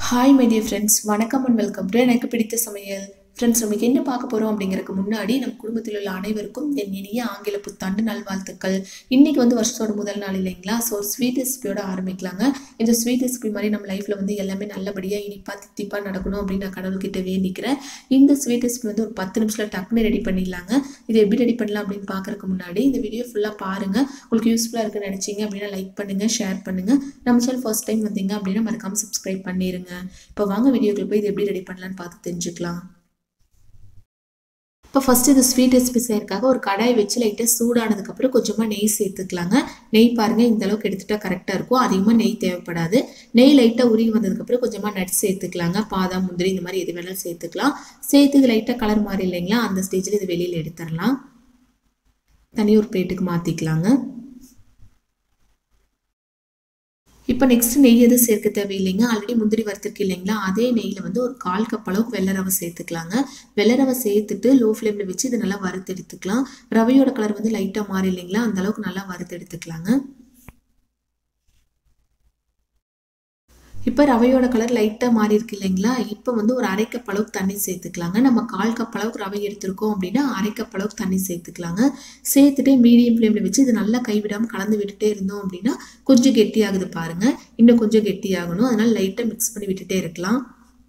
hi my dear friends வணக்கம் and welcome to எனக்கு பிடித்த சமையல் ஃப்ரெண்ட்ஸ் நமக்கு என்ன பார்க்க போகிறோம் அப்படிங்கிறதுக்கு முன்னாடி நம்ம குடும்பத்தில் உள்ள அனைவருக்கும் என் இனிய ஆங்கில புத்தாண்டு நல்வாழ்த்துக்கள் இன்னைக்கு வந்து வருஷத்தோட முதல் நாள் இல்லைங்களா ஸோ ஸ்வீட் ரெசிபியோட ஆரம்பிக்கலாங்க இந்த ஸ்வீட் ரெசிபி மாதிரி நம்ம லைஃப்பில் வந்து எல்லாமே நல்லபடியாக இனிப்பாக தித்திப்பாக நடக்கணும் அப்படின்னு நான் கடவுள்கிட்ட வேண்டிக்கிறேன் இந்த ஸ்வீட் ரெசிபி வந்து ஒரு பத்து நிமிஷத்தில் டக்குன்னு ரெடி பண்ணிடலாங்க இது எப்படி ரெடி பண்ணலாம் அப்படின்னு பார்க்கறதுக்கு முன்னாடி இந்த வீடியோ ஃபுல்லாக பாருங்கள் உங்களுக்கு யூஸ்ஃபுல்லாக இருக்குன்னு நினச்சிங்க அப்படின்னா லைக் பண்ணுங்கள் ஷேர் பண்ணுங்கள் நம்ம சேனல் ஃபர்ஸ்ட் டைம் வந்தீங்க அப்படின்னா மறக்காமல் சப்ஸ்கிரைப் பண்ணிடுங்க இப்போ வாங்க வீடியோக்குள்ள போய் இது எப்படி ரெடி பண்ணலான்னு பார்த்து தெரிஞ்சுக்கலாம் இப்போ ஃபஸ்ட்டு இந்த ஸ்வீட் ரெசிபி செய்யறதுக்காக ஒரு கடாய் வச்சு லைட்டாக சூடானதுக்கப்புறம் கொஞ்சமாக நெய் சேர்த்துக்கலாங்க நெய் பாருங்கள் இந்த அளவுக்கு எடுத்துட்டா கரெக்டாக இருக்கும் அதிகமாக நெய் தேவைப்படாது நெய் லைட்டாக உருகி வந்ததுக்கப்புறம் கொஞ்சமாக நட்ஸ் சேர்த்துக்கலாங்க பாதாம் முந்திரி இந்த மாதிரி எது வேணாலும் சேர்த்துக்கலாம் சேர்த்து இது லைட்டாக கலர் மாறி இல்லைங்களா அந்த ஸ்டேஜில் இது வெளியில் எடுத்துடலாம் தனி ஒரு பிளேட்டுக்கு மாற்றிக்கலாங்க இப்போ நெக்ஸ்ட் நெய் எதுவும் சேர்க்க தேவையில்லைங்க ஆல்ரெடி முந்திரி வறுத்துருக்கு இல்லைங்களா அதே நெய்யில் வந்து ஒரு கால் கப் அளவுக்கு வெள்ளை ரவை சேர்த்துக்கலாங்க வெள்ளை ரவை சேர்த்துட்டு லோ ஃப்ளேமில் வச்சு இது நல்லா வறுத்து எடுத்துக்கலாம் ரவையோட கலர் வந்து லைட்டாக மாறி இல்லைங்களா அந்த அளவுக்கு நல்லா வறுத்து எடுத்துக்கலாங்க இப்போ ரவையோட கலர் லைட்டாக மாறி இருக்கு இல்லைங்களா இப்போ வந்து ஒரு அரை கப் அளவுக்கு தண்ணி சேர்த்துக்கலாங்க நம்ம கால் கப் அளவுக்கு ரவை எடுத்திருக்கோம் அப்படின்னா அரை கப் அளவுக்கு தண்ணி சேர்த்துக்கலாங்க சேர்த்துட்டு மீடியம் ஃப்ளேமில் வச்சு இது நல்லா கைவிடாமல் கலந்து விட்டுட்டே இருந்தோம் அப்படின்னா கொஞ்சம் கெட்டியாகுது பாருங்கள் இன்னும் கொஞ்சம் கெட்டியாகணும் அதனால் லைட்டாக மிக்ஸ் பண்ணி விட்டுட்டே இருக்கலாம்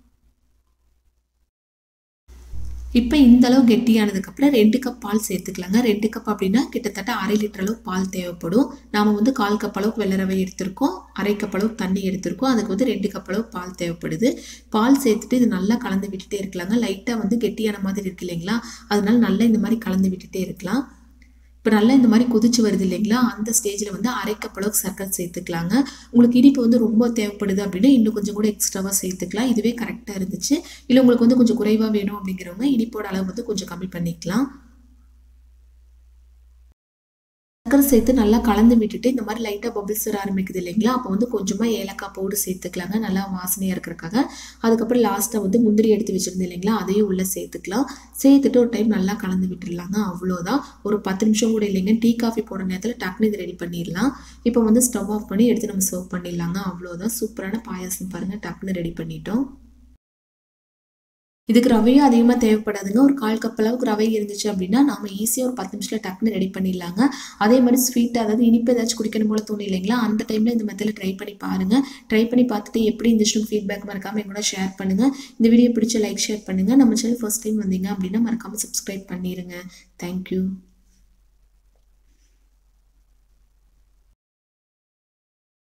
இப்போ இந்த அளவு கெட்டியானதுக்கப்புறம் ரெண்டு கப் பால் சேர்த்துக்கலாங்க ரெண்டு கப் அப்படின்னா கிட்டத்தட்ட அரை லிட்டர் அளவு பால் தேவைப்படும் நாம் வந்து கால் கப் அளவுக்கு வெள்ளை ரவை எடுத்திருக்கோம் அரை கப் அளவுக்கு தண்ணி எடுத்திருக்கோம் அதுக்கு வந்து ரெண்டு கப் அளவு பால் தேவைப்படுது பால் சேர்த்துட்டு இது நல்லா கலந்து விட்டுட்டே இருக்கலாங்க லைட்டாக வந்து கெட்டியான மாதிரி இருக்கு இல்லைங்களா அதனால நல்லா இந்த மாதிரி கலந்து விட்டுட்டே இருக்கலாம் இப்போ நல்லா இந்த மாதிரி கொதிச்சு வருது இல்லைங்களா அந்த ஸ்டேஜில் வந்து அரை கப் அளவுக்கு சர்க்கரை சேர்த்துக்கலாங்க உங்களுக்கு இனிப்பு வந்து ரொம்ப தேவைப்படுது அப்படின்னா இன்னும் கொஞ்சம் கூட எக்ஸ்ட்ராவாக சேர்த்துக்கலாம் இதுவே கரெக்டாக இருந்துச்சு இல்லை உங்களுக்கு வந்து கொஞ்சம் குறைவாக வேணும் அப்படிங்கிறவங்க இனிப்போட அளவு வந்து கொஞ்சம் கம்மி பண்ணிக்கலாம் சர்க்கரை சேர்த்து நல்லா கலந்து விட்டுட்டு இந்த மாதிரி லைட்டாக பபிள்ஸ் வர ஆரம்பிக்குது இல்லைங்களா அப்போ வந்து கொஞ்சமாக ஏலக்காய் பவுடர் சேர்த்துக்கலாங்க நல்லா வாசனையாக இருக்கிறக்காக அதுக்கப்புறம் லாஸ்ட்டாக வந்து முந்திரி எடுத்து வச்சுருந்தேன் இல்லைங்களா அதையும் உள்ளே சேர்த்துக்கலாம் சேர்த்துட்டு ஒரு டைம் நல்லா கலந்து விட்டுடலாங்க அவ்வளோதான் ஒரு பத்து நிமிஷம் கூட இல்லைங்க டீ காஃபி போடுற நேரத்தில் டக்குனு இது ரெடி பண்ணிடலாம் இப்போ வந்து ஸ்டவ் ஆஃப் பண்ணி எடுத்து நம்ம சர்வ் பண்ணிடலாங்க அவ்வளோதான் சூப்பரான பாயாசம் பாருங்கள் டக்குனு ரெடி பண்ணிட்டோம் இதுக்கு ரவையும் அதிகமாக தேவைப்படாதுங்க ஒரு கால் கப் அளவுக்கு ரவை இருந்துச்சு அப்படின்னா நம்ம ஈஸியாக ஒரு பத்து நிமிஷத்தில் டக்குன்னு ரெடி பண்ணிடலாங்க அதே மாதிரி ஸ்வீட்டாக அதாவது இனிப்பு ஏதாச்சும் குடிக்கணும் போல தோணும் இல்லைங்களா அந்த டைமில் இந்த மெத்தடில் ட்ரை பண்ணி பாருங்கள் ட்ரை பண்ணி பார்த்துட்டு எப்படி இருந்துச்சுன்னு ஃபீட்பேக் மறக்காமல் எங்கூட ஷேர் பண்ணுங்கள் இந்த வீடியோ பிடிச்ச லைக் ஷேர் பண்ணுங்கள் நம்ம சேனல் ஃபர்ஸ்ட் டைம் வந்தீங்க அப்படின்னா மறக்காமல் சப்ஸ்கிரைப் பண்ணிடுங்க தேங்க்யூ